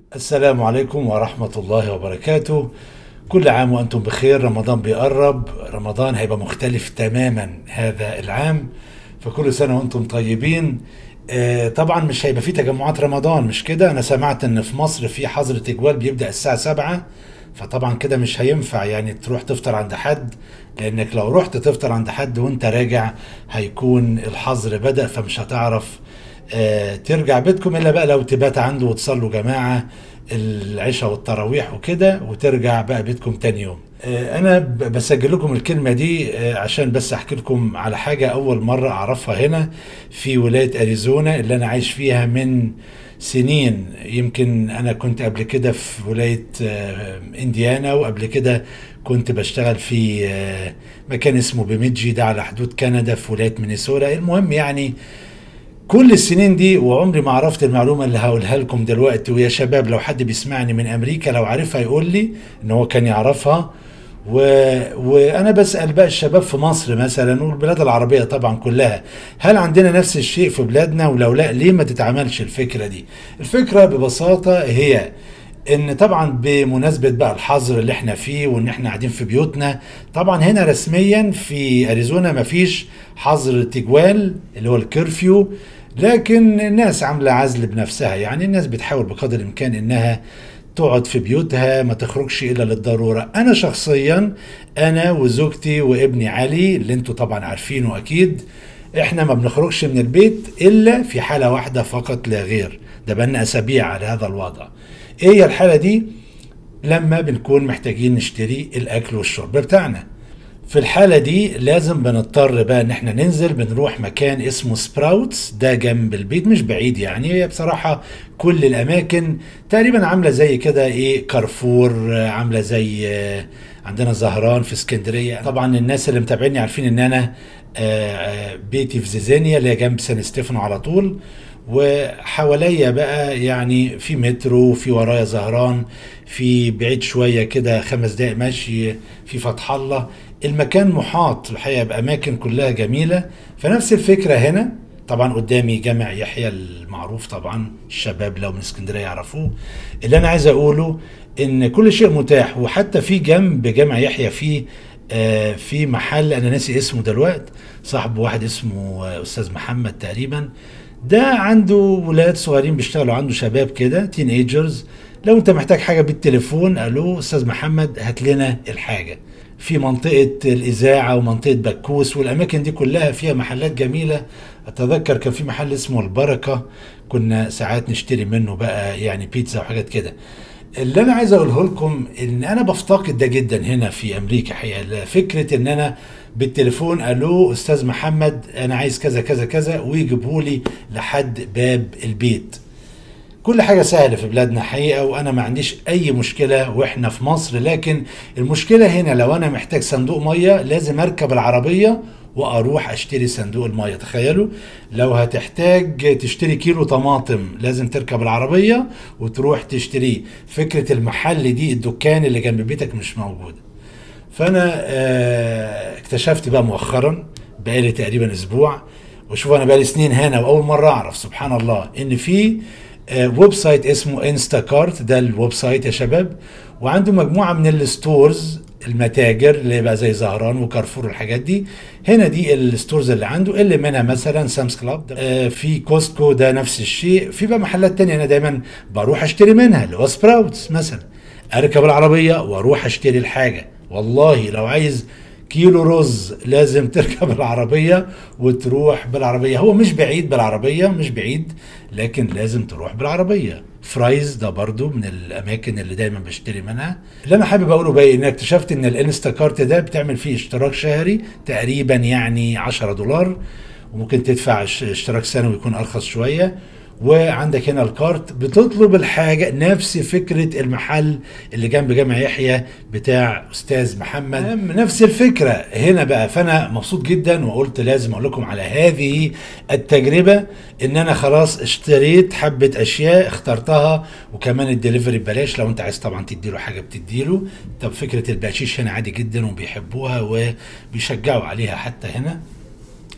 السلام عليكم ورحمة الله وبركاته كل عام وأنتم بخير رمضان بيقرب رمضان هيبقى مختلف تماما هذا العام فكل سنة وأنتم طيبين آه، طبعا مش هيبقى في تجمعات رمضان مش كده أنا سمعت إن في مصر في حظر تجوال بيبدأ الساعة سبعة فطبعا كده مش هينفع يعني تروح تفطر عند حد لأنك لو رحت تفطر عند حد وأنت راجع هيكون الحظر بدأ فمش هتعرف آه، ترجع بيتكم الا بقى لو تبات عنده وتصلوا جماعه العشاء والتراويح وكده وترجع بقى بيتكم تاني يوم آه، انا ب- بسجل لكم الكلمه دي آه، عشان بس احكي لكم على حاجه اول مره اعرفها هنا في ولايه اريزونا اللي انا عايش فيها من سنين يمكن انا كنت قبل كده في ولايه آه، انديانا وقبل كده كنت بشتغل في آه، مكان اسمه بميدجي ده على حدود كندا في ولايه مينيسوتا المهم يعني كل السنين دي وعمري ما عرفت المعلومة اللي هقولها لكم دلوقتي ويا شباب لو حد بيسمعني من أمريكا لو عارفها يقول لي إن هو كان يعرفها و... وأنا بسأل بقى الشباب في مصر مثلا والبلاد العربية طبعا كلها هل عندنا نفس الشيء في بلادنا ولو لا ليه ما تتعملش الفكرة دي الفكرة ببساطة هي ان طبعا بمناسبه بقى الحظر اللي احنا فيه وان احنا قاعدين في بيوتنا طبعا هنا رسميا في اريزونا مفيش حظر تجوال اللي هو الكرفيو لكن الناس عامله عزل بنفسها يعني الناس بتحاول بقدر الامكان انها تقعد في بيوتها ما تخرجش الا للضروره انا شخصيا انا وزوجتي وابني علي اللي انتوا طبعا عارفينه اكيد احنا ما بنخرجش من البيت الا في حاله واحده فقط لا غير ده بقالنا اسابيع على هذا الوضع ايه هي الحاله دي لما بنكون محتاجين نشتري الاكل والشرب بتاعنا في الحالة دي لازم بنضطر بقى ان احنا ننزل بنروح مكان اسمه سبراوتس ده جنب البيت مش بعيد يعني هي بصراحة كل الاماكن تقريبا عاملة زي كده ايه كارفور آه، عاملة زي آه، عندنا زهران في اسكندرية طبعا الناس اللي متابعيني عارفين ان انا آه، آه، بيتي في زيزانيا اللي هي جنب سان ستيفانو على طول وحواليا بقى يعني في مترو في ورايا زهران في بعيد شوية كده خمس دقايق مشي في فتح الله المكان محاط الحقيقة بأماكن كلها جميلة فنفس الفكرة هنا طبعا قدامي جامع يحيى المعروف طبعا الشباب لو من اسكندرية يعرفوه اللي أنا عايز أقوله إن كل شيء متاح وحتى في جنب جامع يحيى في آه، في محل أنا ناسي اسمه دلوقتي صاحب واحد اسمه آه، أستاذ محمد تقريبا ده عنده ولاد صغيرين بيشتغلوا عنده شباب كده تين ايجرز لو انت محتاج حاجه بالتليفون الو استاذ محمد هات لنا الحاجه في منطقه الاذاعه ومنطقه بكوس والاماكن دي كلها فيها محلات جميله اتذكر كان في محل اسمه البركه كنا ساعات نشتري منه بقى يعني بيتزا وحاجات كده اللي انا عايز اقوله لكم ان انا بفتقد ده جدا هنا في امريكا حقيقه فكره ان انا بالتليفون الو استاذ محمد انا عايز كذا كذا كذا ويجيبوا لي لحد باب البيت كل حاجة سهلة في بلادنا حقيقة وأنا ما عنديش أي مشكلة وإحنا في مصر لكن المشكلة هنا لو أنا محتاج صندوق مية لازم أركب العربية وأروح أشتري صندوق المية تخيلوا لو هتحتاج تشتري كيلو طماطم لازم تركب العربية وتروح تشتريه فكرة المحل دي الدكان اللي جنب بيتك مش موجودة فانا آه، اكتشفت بقى مؤخرا بقالي تقريبا اسبوع وشوف انا بقالي سنين هنا واول مره اعرف سبحان الله ان في آه، ويب سايت اسمه انستاكارت ده الويب سايت يا شباب وعنده مجموعه من الستورز المتاجر اللي بقى زي زهران وكارفور والحاجات دي هنا دي الستورز اللي عنده اللي منها مثلا سامس كلاب آه، في كوستكو ده نفس الشيء في بقى محلات تانية انا دايما بروح اشتري منها اللي هو سبراوتس مثلا اركب العربيه واروح اشتري الحاجه والله لو عايز كيلو رز لازم تركب العربية وتروح بالعربية هو مش بعيد بالعربية مش بعيد لكن لازم تروح بالعربية فرايز ده برضو من الأماكن اللي دايما بشتري منها اللي أنا حابب أقوله بقى إن اكتشفت إن الانستاكارت ده بتعمل فيه اشتراك شهري تقريبا يعني 10 دولار وممكن تدفع اش- اشتراك سنوي يكون أرخص شوية وعندك هنا الكارت بتطلب الحاجة نفس فكرة المحل اللي جنب جامع يحيى بتاع أستاذ محمد نفس الفكرة هنا بقى فأنا مبسوط جدا وقلت لازم أقول لكم على هذه التجربة إن أنا خلاص اشتريت حبة أشياء اخترتها وكمان الدليفري ببلاش لو أنت عايز طبعا تديله حاجة بتديله طب فكرة البقشيش هنا عادي جدا وبيحبوها وبيشجعوا عليها حتى هنا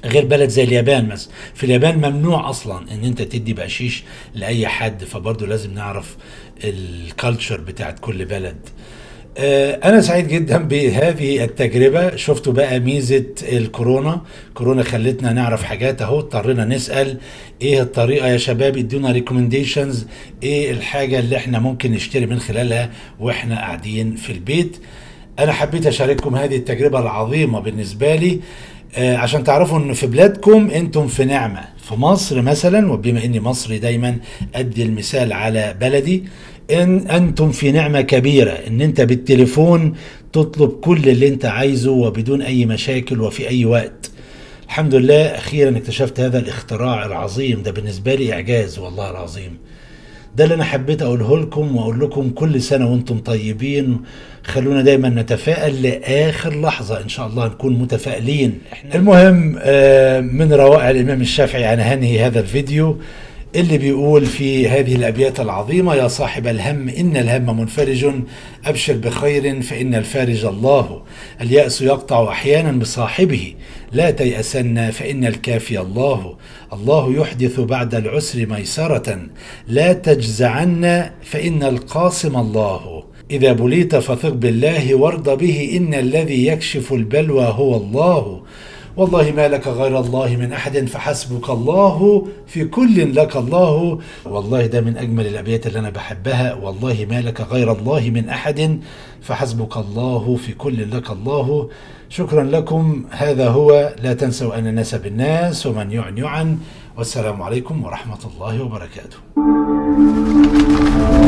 غير بلد زي اليابان مثلا في اليابان ممنوع اصلا ان انت تدي بقشيش لاي حد فبرضه لازم نعرف الكالتشر بتاعت كل بلد آه، انا سعيد جدا بهذه التجربه شفتوا بقى ميزه الكورونا كورونا خلتنا نعرف حاجات اهو اضطرينا نسال ايه الطريقه يا شباب ادونا ريكومنديشنز ايه الحاجه اللي احنا ممكن نشتري من خلالها واحنا قاعدين في البيت انا حبيت اشارككم هذه التجربه العظيمه بالنسبه لي آه، عشان تعرفوا ان في بلادكم انتم في نعمه في مصر مثلا وبما اني مصري دايما ادي المثال على بلدي ان انتم في نعمه كبيره ان انت بالتليفون تطلب كل اللي انت عايزه وبدون اي مشاكل وفي اي وقت الحمد لله اخيرا اكتشفت هذا الاختراع العظيم ده بالنسبه لي اعجاز والله العظيم ده اللي انا حبيت اقوله لكم واقول لكم كل سنه وانتم طيبين خلونا دايما نتفائل لاخر لحظه ان شاء الله نكون متفائلين المهم آه، من روائع الامام الشافعي انا هنهي هذا الفيديو اللي بيقول في هذه الابيات العظيمه يا صاحب الهم ان الهم منفرج ابشر بخير فان الفارج الله الياس يقطع احيانا بصاحبه لا تيأسن فإن الكافي الله الله يحدث بعد العسر ميسرة لا تجزعن فإن القاسم الله إذا بليت فثق بالله وارض به إن الذي يكشف البلوى هو الله والله ما لك غير الله من أحد فحسبك الله في كل لك الله والله ده من أجمل الأبيات اللي أنا بحبها والله ما لك غير الله من أحد فحسبك الله في كل لك الله شكرا لكم هذا هو لا تنسوا أن الناس بالناس ومن يعن يعن والسلام عليكم ورحمة الله وبركاته